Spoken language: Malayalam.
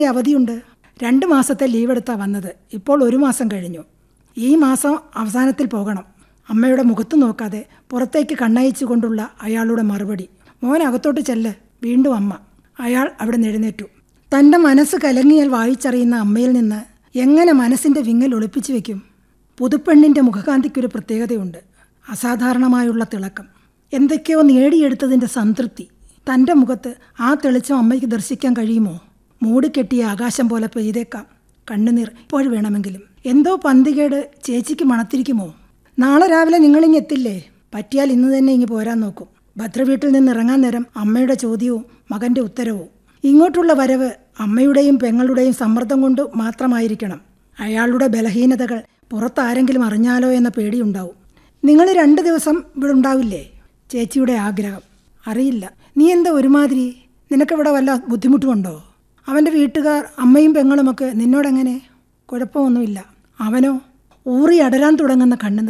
അവധിയുണ്ട് രണ്ട് മാസത്തെ ലീവ് എടുത്താ വന്നത് ഇപ്പോൾ ഒരു മാസം കഴിഞ്ഞു ഈ മാസം അവസാനത്തിൽ പോകണം അമ്മയുടെ മുഖത്ത് നോക്കാതെ പുറത്തേക്ക് കണ്ണയച്ചു കൊണ്ടുള്ള അയാളുടെ മറുപടി മോൻ അകത്തോട്ട് ചെല്ല് വീണ്ടും അമ്മ അയാൾ അവിടെ എഴുന്നേറ്റു തൻ്റെ മനസ്സ് കലങ്ങിയാൽ വായിച്ചറിയുന്ന അമ്മയിൽ നിന്ന് എങ്ങനെ മനസ്സിൻ്റെ വിങ്ങൽ ഒളിപ്പിച്ചു വെക്കും പുതുപ്പെണ്ണിൻ്റെ മുഖകാന്തിക്കൊരു പ്രത്യേകതയുണ്ട് അസാധാരണമായുള്ള തിളക്കം എന്തൊക്കെയോ നേടിയെടുത്തതിൻ്റെ സംതൃപ്തി തൻ്റെ മുഖത്ത് ആ തെളിച്ചം അമ്മയ്ക്ക് ദർശിക്കാൻ കഴിയുമോ മൂടിക്കെട്ടിയ ആകാശം പോലെ പെയ്തേക്കാം കണ്ണുനീർ ഇപ്പോൾ വേണമെങ്കിലും എന്തോ പന്തികേട് ചേച്ചിക്ക് മണത്തിരിക്കുമോ നാളെ രാവിലെ നിങ്ങളിങ്ങ് എത്തില്ലേ പറ്റിയാൽ ഇന്ന് തന്നെ ഇങ്ങ് പോരാൻ നോക്കും ഭദ്രവീട്ടിൽ നിന്ന് ഇറങ്ങാൻ നേരം അമ്മയുടെ ചോദ്യവും മകൻ്റെ ഉത്തരവും ഇങ്ങോട്ടുള്ള വരവ് അമ്മയുടെയും പെങ്ങളുടെയും സമ്മർദ്ദം കൊണ്ട് മാത്രമായിരിക്കണം അയാളുടെ ബലഹീനതകൾ പുറത്താരെങ്കിലും അറിഞ്ഞാലോ എന്ന പേടിയുണ്ടാവും നിങ്ങൾ രണ്ട് ദിവസം ഇവിടെ ഉണ്ടാവില്ലേ ചേച്ചിയുടെ ആഗ്രഹം അറിയില്ല നീ എന്താ ഒരുമാതിരി നിനക്കിവിടെ വല്ല ബുദ്ധിമുട്ടുമുണ്ടോ അവൻ്റെ വീട്ടുകാർ അമ്മയും പെങ്ങളുമൊക്കെ നിന്നോടെങ്ങനെ കുഴപ്പമൊന്നുമില്ല അവനോ ഊറി അടരാൻ തുടങ്ങുന്ന കണ്ണു